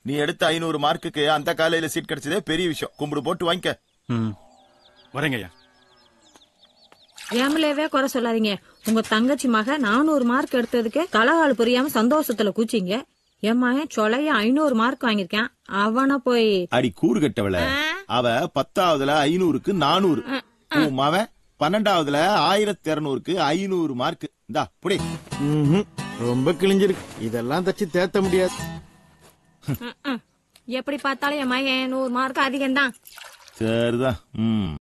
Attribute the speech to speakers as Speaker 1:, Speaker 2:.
Speaker 1: நீ எடுத்த ஐநூறு மார்க்குக்கு அந்த காலையில சீட் கிடைச்சதே பெரிய விஷயம் கும்பிடு போட்டு வாங்கிக்க
Speaker 2: ம் வரேங்க ஐயா
Speaker 3: ஏமலேவே குறை சொல்லாதீங்க உங்க தங்கச்சி மக நானூறு மார்க் எடுத்ததுக்கு தலகால் புரியாம சந்தோஷத்துல கூச்சிங்க என் மகன் சொலைய ஐநூறு மார்க் வாங்கியிருக்கான் அவன போய்
Speaker 1: அடி கூறு கட்டவள அவ பத்தாவதுல ஐநூறுக்கு நானூறு உன் மவன் பன்னெண்டாவதுல ஆயிரத்தி இருநூறுக்கு ஐநூறு மார்க் இந்தா புடி
Speaker 4: ம்ஹும். ரொம்ப கிழிஞ்சிருக்கு இதெல்லாம் தச்சு தேத்த முடியாது
Speaker 3: எப்படி பார்த்தாலும் என் மகன் நூறு மார்க் அதிகம்தான்
Speaker 1: சரிதான் ம்